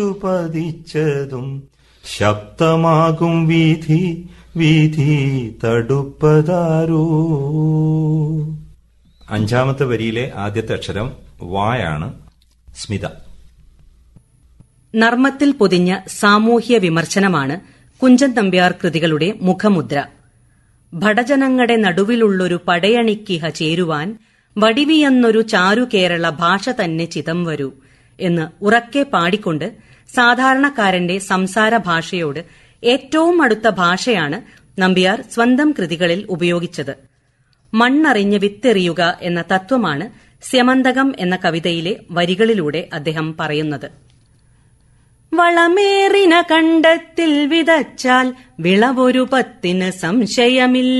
പതിച്ചതും ശബ്ദമാകും വീഥി വീഥി തടുപ്പതാരോ അഞ്ചാമത്തെ വരിയിലെ ആദ്യത്തെ അക്ഷരം വായാണ് സ്മിത നർമ്മത്തിൽ പൊതിഞ്ഞ സാമൂഹ്യ വിമർശനമാണ് കുഞ്ചൻ നമ്പ്യാർ കൃതികളുടെ മുഖമുദ്ര ഭടജനങ്ങളുടെ നടുവിലുള്ളൊരു പടയണിക്കിഹ ചേരുവാൻ വടിവിയെന്നൊരു ചാരു കേരള ഭാഷ തന്നെ ചിതം വരൂ എന്ന് ഉറക്കെ പാടിക്കൊണ്ട് സാധാരണക്കാരന്റെ സംസാര ഭാഷയോട് ഏറ്റവും അടുത്ത ഭാഷയാണ് നമ്പ്യാർ സ്വന്തം കൃതികളിൽ ഉപയോഗിച്ചത് മണ്ണറിഞ്ഞ് വിത്തെറിയുക എന്ന തത്വമാണ് സ്യമന്തകം എന്ന കവിതയിലെ വരികളിലൂടെ അദ്ദേഹം പറയുന്നത് വളമേറിന കണ്ടത്തിൽ വിതച്ചാൽ വിളവൊരു പത്തിന് സംശയമില്ല